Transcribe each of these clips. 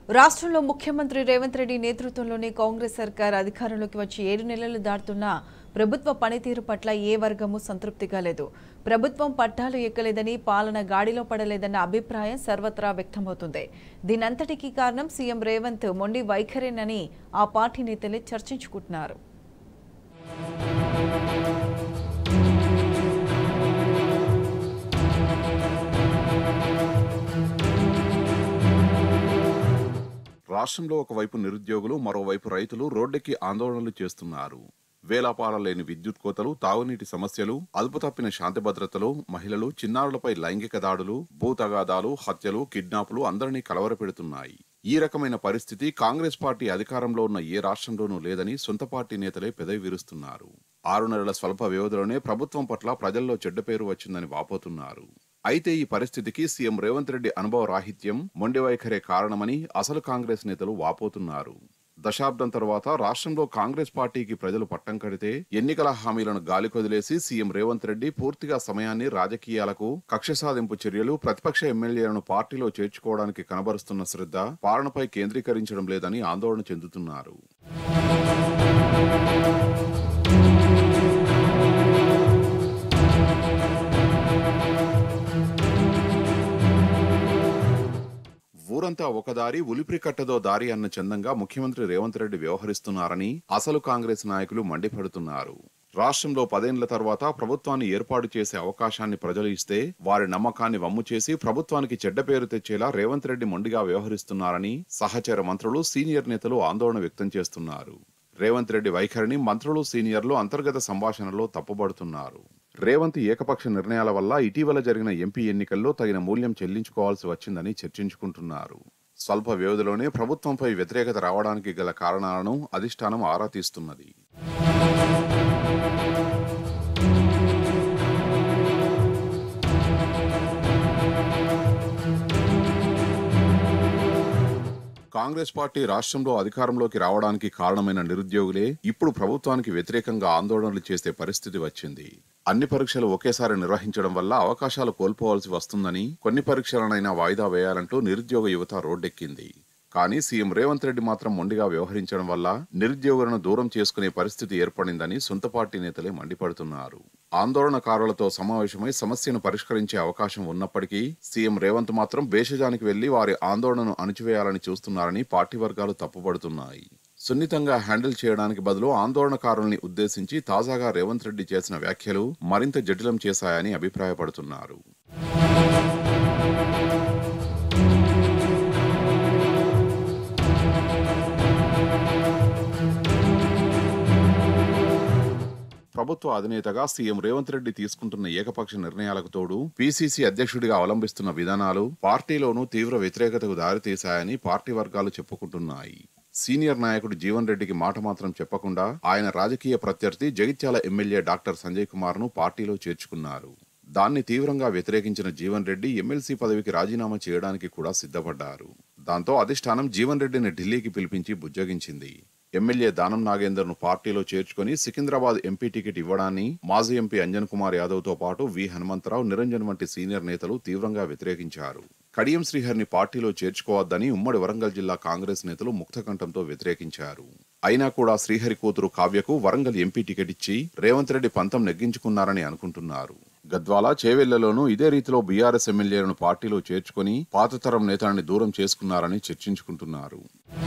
రాష్ట్రంలో ముఖ్యమంత్రి రేవంత్ రెడ్డి నేతృత్వంలోని కాంగ్రెస్ సర్కార్ అధికారంలోకి వచ్చి ఏడు నెలలు దాటుతున్నా ప్రభుత్వ పనితీరు పట్ల ఏ వర్గము సంతృప్తిగా లేదు ప్రభుత్వం పట్టాలు ఎక్కలేదని పాలన గాడిలో పడలేదన్న అభిప్రాయం సర్వత్రా వ్యక్తమవుతుంది దీనంతటికీ కారణం సీఎం రేవంత్ మొండి వైఖరేనని ఆ పార్టీ నేతలే చర్చించుకుంటున్నారు రాష్ట్రంలో ఒకవైపు నిరుద్యోగులు మరోవైపు రైతులు రోడ్డెక్కి ఆందోళనలు చేస్తున్నారు వేలాపాల లేని విద్యుత్ కోతలు తాగునీటి సమస్యలు అదుపుతప్పిన శాంతి భద్రతలు మహిళలు చిన్నారులపై లైంగిక దాడులు భూతగాదాలు హత్యలు కిడ్నాపులు అందరినీ కలవరపెడుతున్నాయి ఈ రకమైన పరిస్థితి కాంగ్రెస్ పార్టీ అధికారంలో ఉన్న ఏ రాష్ట్రంలోనూ లేదని సొంత పార్టీ నేతలే పెదవి విరుస్తున్నారు ఆరు నెలల స్వల్ప వ్యవధిలోనే ప్రభుత్వం పట్ల ప్రజల్లో చెడ్డ పేరు వచ్చిందని వాపోతున్నారు అయితే ఈ పరిస్థితికి సీఎం రేవంత్ రెడ్డి అనుభవ రాహిత్యం మొండి వైఖరే కారణమని అసలు కాంగ్రెస్ నేతలు వాపోతున్నారు దశాబ్దం తర్వాత రాష్ట్రంలో కాంగ్రెస్ పార్టీకి ప్రజలు పట్టం కడితే ఎన్నికల హామీలను గాలికొదిలేసి సీఎం రేవంత్ రెడ్డి పూర్తిగా సమయాన్ని రాజకీయాలకు కక్ష సాధింపు చర్యలు ప్రతిపక్ష ఎమ్మెల్యేలను పార్టీలో చేర్చుకోవడానికి కనబరుస్తున్న శ్రద్ధ పాలనపై కేంద్రీకరించడం లేదని ఆందోళన చెందుతున్నారు ఊరంతా ఒక దారి ఉలిపిరి కట్టదో దారి అన్న చందంగా ముఖ్యమంత్రి రేవంత్ రెడ్డి వ్యవహరిస్తున్నారని అసలు కాంగ్రెస్ నాయకులు మండిపడుతున్నారు రాష్ట్రంలో పదేండ్ల తర్వాత ప్రభుత్వాన్ని ఏర్పాటు చేసే అవకాశాన్ని ప్రజలు ఇస్తే వారి నమ్మకాన్ని వమ్ము చేసి ప్రభుత్వానికి చెడ్డ పేరు తెచ్చేలా రేవంత్ రెడ్డి మొండిగా వ్యవహరిస్తున్నారని సహచర మంత్రులు సీనియర్ నేతలు ఆందోళన వ్యక్తం చేస్తున్నారు రేవంత్ రెడ్డి వైఖరిని మంత్రులు సీనియర్లు అంతర్గత సంభాషణలో తప్పుబడుతున్నారు రేవంత్ ఏకపక్ష నిర్ణయాల వల్ల ఇటీవల జరిగిన ఎంపీ ఎన్నికల్లో తగిన మూల్యం చెల్లించుకోవాల్సి వచ్చిందని చర్చించుకుంటున్నారు స్వల్ప వ్యవధిలోనే ప్రభుత్వంపై వ్యతిరేకత రావడానికి గల కారణాలను అధిష్టానం ఆరా తీస్తున్నది కాంగ్రెస్ పార్టీ రాష్ట్రంలో అధికారంలోకి రావడానికి కారణమైన నిరుద్యోగులే ఇప్పుడు ప్రభుత్వానికి వ్యతిరేకంగా ఆందోళనలు చేసే పరిస్థితి వచ్చింది అన్ని పరీక్షలు ఒకేసారి నిర్వహించడం వల్ల అవకాశాలు కోల్పోవాల్సి వస్తుందని కొన్ని పరీక్షలనైనా వాయిదా వేయాలంటూ నిరుద్యోగ యువత రోడ్డెక్కింది కానీ సీఎం రేవంత్ రెడ్డి మాత్రం మొండిగా వ్యవహరించడం వల్ల నిరుద్యోగులను దూరం చేసుకునే పరిస్థితి ఏర్పడిందని సొంత పార్టీ నేతలే మండిపడుతున్నారు ఆందోళనకారులతో సమావేశమై సమస్యను పరిష్కరించే అవకాశం ఉన్నప్పటికీ సీఎం రేవంత్ మాత్రం భేషజానికి వెళ్లి వారి ఆందోళనను అణిచివేయాలని చూస్తున్నారని పార్టీ వర్గాలు తప్పుపడుతున్నాయి సున్నితంగా హ్యాండిల్ చేయడానికి బదులు ఆందోళనకారుల్ని ఉద్దేశించి తాజాగా రేవంత్ రెడ్డి చేసిన వ్యాఖ్యలు మరింత జటిలం చేశాయని అభిప్రాయపడుతున్నారు ప్రభుత్వ అధినేతగా సీఎం రేవంత్ రెడ్డి తీసుకుంటున్న ఏకపక్ష నిర్ణయాలకు తోడు పీసీసీ అధ్యక్షుడిగా అవలంబిస్తున్న విధానాలు పార్టీలోనూ తీవ్ర వ్యతిరేకతకు దారితీశాయని పార్టీ వర్గాలు చెప్పుకుంటున్నాయి సీనియర్ నాయకుడు జీవన్ రెడ్డికి మాట మాత్రం చెప్పకుండా ఆయన రాజకీయ ప్రత్యర్థి జగిత్యాల ఎమ్మెల్యే డాక్టర్ సంజయ్ కుమార్ ను పార్టీలో చేర్చుకున్నారు దాన్ని తీవ్రంగా వ్యతిరేకించిన జీవన్ రెడ్డి ఎమ్మెల్సీ పదవికి రాజీనామా చేయడానికి కూడా సిద్ధపడ్డారు దాంతో అధిష్టానం జీవన్ రెడ్డిని ఢిల్లీకి పిలిపించి బుజ్జగించింది ఎమ్మెల్యే దానం నాగేందర్ ను పార్టీలో చేర్చుకుని సికింద్రాబాద్ ఎంపీ టికెట్ ఇవ్వడాన్ని మాజీ ఎంపీ అంజన్ కుమార్ యాదవ్ తో పాటు వి హనుమంతరావు నిరంజన్ వంటి సీనియర్ నేతలు తీవ్రంగా వ్యతిరేకించారు కడియం శ్రీహరిని పార్టీలో చేర్చుకోవద్దని ఉమ్మడి వరంగల్ జిల్లా కాంగ్రెస్ నేతలు ముక్తకంఠంతో వ్యతిరేకించారు అయినా కూడా శ్రీహరి కూతురు కావ్యకు వరంగల్ ఎంపీ టికెట్ ఇచ్చి రేవంత్ రెడ్డి పంతం నెగ్గించుకున్నారని అనుకుంటున్నారు గద్వాల చేవెళ్లలోనూ ఇదే రీతిలో బీఆర్ఎస్ ఎమ్మెల్యేలను పార్టీలో చేర్చుకుని పాతతరం నేతలని దూరం చేసుకున్నారని చర్చించుకుంటున్నారు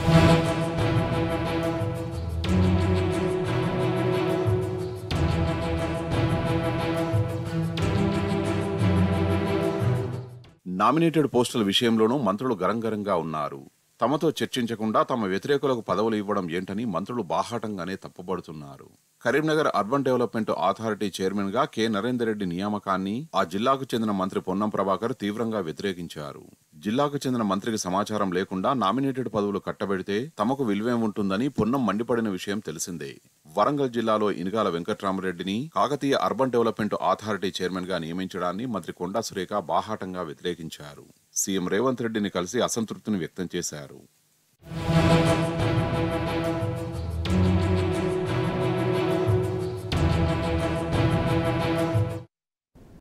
నామినేటెడ్ పోస్టుల విషయంలోనూ మంత్రులు గరంగరంగా ఉన్నారు తమతో చర్చించకుండా తమ వ్యతిరేకులకు పదవులు ఇవ్వడం ఏంటని మంత్రులు బాహాటంగానే తప్పుపడుతున్నారు Karimnagar urban development authority chairman గా కె నరేందర్ రెడ్డి నియామకాన్ని ఆ జిల్లాకు చెందిన మంత్రి పొన్నం ప్రభాకర్ తీవ్రంగా వ్యతిరేకించారు జిల్లాకు చెందిన మంత్రికి సమాచారం లేకుండా నామినేటెడ్ పదవులు కట్టబెడితే తమకు విలువేం ఉంటుందని పొన్నం మండిపడిన విషయం తెలిసిందే వరంగల్ జిల్లాలో ఇనుగాల వెంకట్రామరెడ్డిని Kakatiya urban development authority chairman గా నియమించడాన్ని మంత్రి కొండా సురేఖ బాహాటంగా వ్యతిరేకించారు సీఎం రేవంత్ రెడ్డిని కలిసి అసంతృప్తిని వ్యక్తం చేశారు